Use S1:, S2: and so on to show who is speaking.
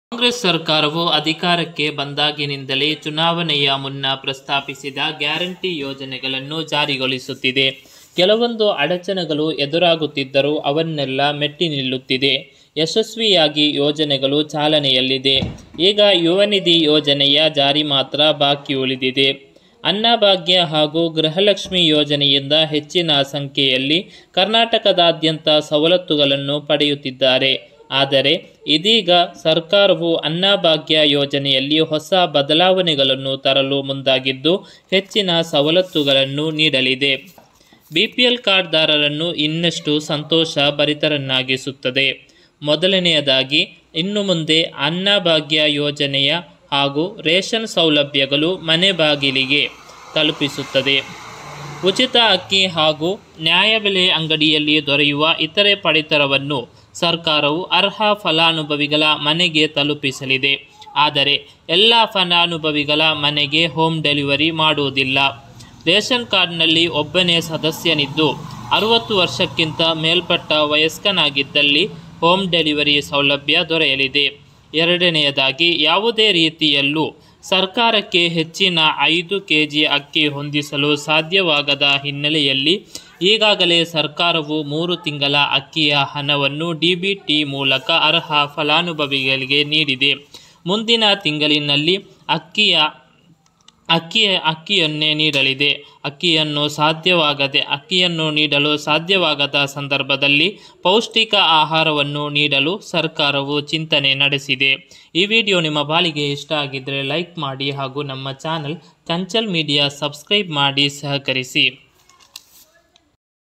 S1: ಕಾಂಗ್ರೆಸ್ ಸರ್ಕಾರವು ಅಧಿಕಾರಕ್ಕೆ ಬಂದಾಗಿನಿಂದಲೇ ಚುನಾವಣೆಯ ಮುನ್ನ ಪ್ರಸ್ತಾಪಿಸಿದ ಗ್ಯಾರಂಟಿ ಯೋಜನೆಗಳನ್ನು ಜಾರಿಗೊಳಿಸುತ್ತಿದೆ ಕೆಲವೊಂದು ಅಡಚಣೆಗಳು ಎದುರಾಗುತ್ತಿದ್ದರೂ ಅವನ್ನೆಲ್ಲ ಮೆಟ್ಟಿ ನಿಲ್ಲುತ್ತಿದೆ ಯಶಸ್ವಿಯಾಗಿ ಯೋಜನೆಗಳು ಚಾಲನೆಯಲ್ಲಿದೆ ಈಗ ಯುವ ನಿಧಿ ಯೋಜನೆಯ ಜಾರಿ ಮಾತ್ರ ಬಾಕಿ ಉಳಿದಿದೆ ಅನ್ನಭಾಗ್ಯ ಹಾಗೂ ಗೃಹಲಕ್ಷ್ಮಿ ಯೋಜನೆಯಿಂದ ಹೆಚ್ಚಿನ ಸಂಖ್ಯೆಯಲ್ಲಿ ಕರ್ನಾಟಕದಾದ್ಯಂತ ಸವಲತ್ತುಗಳನ್ನು ಪಡೆಯುತ್ತಿದ್ದಾರೆ ಆದರೆ ಇದೀಗ ಸರ್ಕಾರವು ಅನ್ನಭಾಗ್ಯ ಯೋಜನೆಯಲ್ಲಿ ಹೊಸ ಬದಲಾವಣೆಗಳನ್ನು ತರಲು ಮುಂದಾಗಿದ್ದು ಹೆಚ್ಚಿನ ಸವಲತ್ತುಗಳನ್ನು ನೀಡಲಿದೆ ಬಿಪಿಎಲ್ ಕಾರ್ಡ್ದಾರರನ್ನು ಇನ್ನಷ್ಟು ಸಂತೋಷ ಭರಿತರನ್ನಾಗಿಸುತ್ತದೆ ಮೊದಲನೆಯದಾಗಿ ಇನ್ನು ಮುಂದೆ ಅನ್ನಭಾಗ್ಯ ಯೋಜನೆಯ ಹಾಗೂ ರೇಷನ್ ಸೌಲಭ್ಯಗಳು ಮನೆ ಬಾಗಿಲಿಗೆ ತಲುಪಿಸುತ್ತದೆ ಉಚಿತ ಅಕ್ಕಿ ಹಾಗೂ ನ್ಯಾಯಬೆಲೆ ಅಂಗಡಿಯಲ್ಲಿ ದೊರೆಯುವ ಇತರೆ ಪಡಿತರವನ್ನು ಸರ್ಕಾರವು ಅರ್ಹ ಫಲಾನುಭವಿಗಳ ಮನೆಗೆ ತಲುಪಿಸಲಿದೆ ಆದರೆ ಎಲ್ಲ ಫಲಾನುಭವಿಗಳ ಮನೆಗೆ ಹೋಮ್ ಡೆಲಿವರಿ ಮಾಡುವುದಿಲ್ಲ ರೇಷನ್ ಕಾರ್ಡ್ನಲ್ಲಿ ಒಬ್ಬನೇ ಸದಸ್ಯನಿದ್ದು ಅರುವತ್ತು ವರ್ಷಕ್ಕಿಂತ ಮೇಲ್ಪಟ್ಟ ವಯಸ್ಕನಾಗಿದ್ದಲ್ಲಿ ಹೋಮ್ ಡೆಲಿವರಿ ಸೌಲಭ್ಯ ದೊರೆಯಲಿದೆ ಎರಡನೆಯದಾಗಿ ಯಾವುದೇ ರೀತಿಯಲ್ಲೂ ಸರ್ಕಾರಕ್ಕೆ ಹೆಚ್ಚಿನ ಐದು ಕೆ ಜಿ ಅಕ್ಕಿ ಹೊಂದಿಸಲು ಸಾಧ್ಯವಾಗದ ಹಿನ್ನೆಲೆಯಲ್ಲಿ ಈಗಾಗಲೇ ಸರ್ಕಾರವು ಮೂರು ತಿಂಗಳ ಅಕ್ಕಿಯ ಹಣವನ್ನು ಡಿ ಬಿ ಟಿ ಮೂಲಕ ಅರ್ಹ ಫಲಾನುಭವಿಗಳಿಗೆ ನೀಡಿದೆ ಮುಂದಿನ ತಿಂಗಳಿನಲ್ಲಿ ಅಕ್ಕಿಯ ಅಕ್ಕಿ ಅಕ್ಕಿಯನ್ನೇ ನೀಡಲಿದೆ ಅಕ್ಕಿಯನ್ನು ಸಾಧ್ಯವಾಗದೆ ಅಕ್ಕಿಯನ್ನು ನೀಡಲು ಸಾಧ್ಯವಾಗದ ಸಂದರ್ಭದಲ್ಲಿ ಪೌಷ್ಟಿಕ ಆಹಾರವನ್ನು ನೀಡಲು ಸರ್ಕಾರವು ಚಿಂತನೆ ನಡೆಸಿದೆ ಈ ವಿಡಿಯೋ ನಿಮ್ಮ ಬಾಲಿಗೆ ಇಷ್ಟ ಆಗಿದ್ದರೆ ಲೈಕ್ ಮಾಡಿ ಹಾಗೂ ನಮ್ಮ ಚಾನಲ್ ಕಂಚಲ್ ಮೀಡಿಯಾ ಸಬ್ಸ್ಕ್ರೈಬ್ ಮಾಡಿ ಸಹಕರಿಸಿ